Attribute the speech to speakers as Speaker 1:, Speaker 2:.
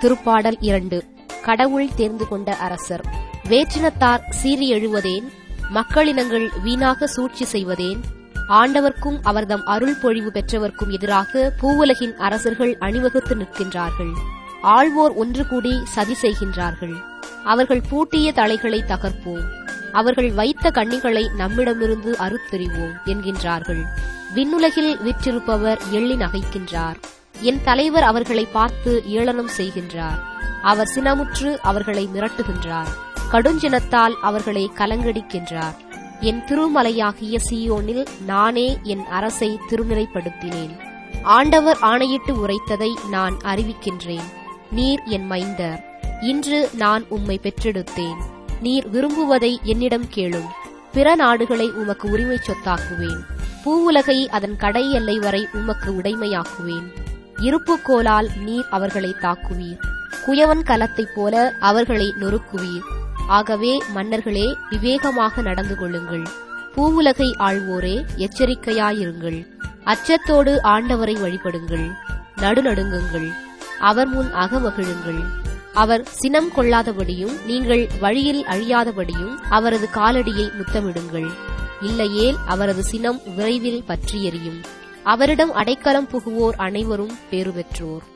Speaker 1: திருப்பாடல் இரண்டு கடவுள் தேர்ந்து கொண்ட அரசர் வேற்றினத்தார் சீறி எழுவதேன் மக்களினங்கள் வீணாக சூழ்ச்சி செய்வதேன் ஆண்டவர்க்கும் அவர்தம் அருள் பொழிவு பெற்றவர்க்கும் எதிராக பூவுலகின் அரசர்கள் அணிவகுத்து நிற்கின்றார்கள் ஆழ்வோர் ஒன்று கூடி சதி செய்கின்றார்கள் அவர்கள் பூட்டிய தலைகளை தகர்ப்போம் அவர்கள் வைத்த கண்ணிகளை நம்மிடமிருந்து அறுத்தெறிவோம் என்கின்றார்கள் விண்ணுலகில் விற்றிருப்பவர் எள்ளி நகைக்கின்றார் என் தலைவர் அவர்களை பார்த்து ஏளனம் செய்கின்றார் அவர் சினமுற்று அவர்களை மிரட்டுகின்றார் கடுஞ்சினத்தால் அவர்களை கலங்கடிக்கின்றார் என் திருமலையாகிய சீயோனில் நானே என் அரசை திருநிலைப்படுத்தினேன் ஆண்டவர் ஆணையிட்டு உரைத்ததை நான் அறிவிக்கின்றேன் நீர் என் மைந்தர் இன்று நான் உம்மை பெற்றெடுத்தேன் நீர் விரும்புவதை என்னிடம் கேளும் பிற நாடுகளை உமக்கு உரிமை சொத்தாக்குவேன் பூவுலகை அதன் கடை எல்லை வரை உமக்கு உடைமையாக்குவேன் இருப்புக்கோலால் நீர் அவர்களை தாக்குவீர் குயவன் கலத்தைப் போல அவர்களை நொறுக்குவீர் ஆகவே மன்னர்களே விவேகமாக நடந்து கொள்ளுங்கள் பூவுலகை ஆள்வோரே எச்சரிக்கையாயிருங்கள் அச்சத்தோடு ஆண்டவரை வழிபடுங்கள் நடுநடுங்குங்கள் அவர் முன் அகமகிழுங்கள் அவர் சினம் கொள்ளாதபடியும் நீங்கள் வழியில் அழியாதபடியும் அவரது காலடியை முத்தமிடுங்கள் இல்லையேல் அவரது சினம் விரைவில் பற்றி எரியும் அவரிடம் அடைக்கலம் புகுவோர் அனைவரும் பேறு பெற்றோர்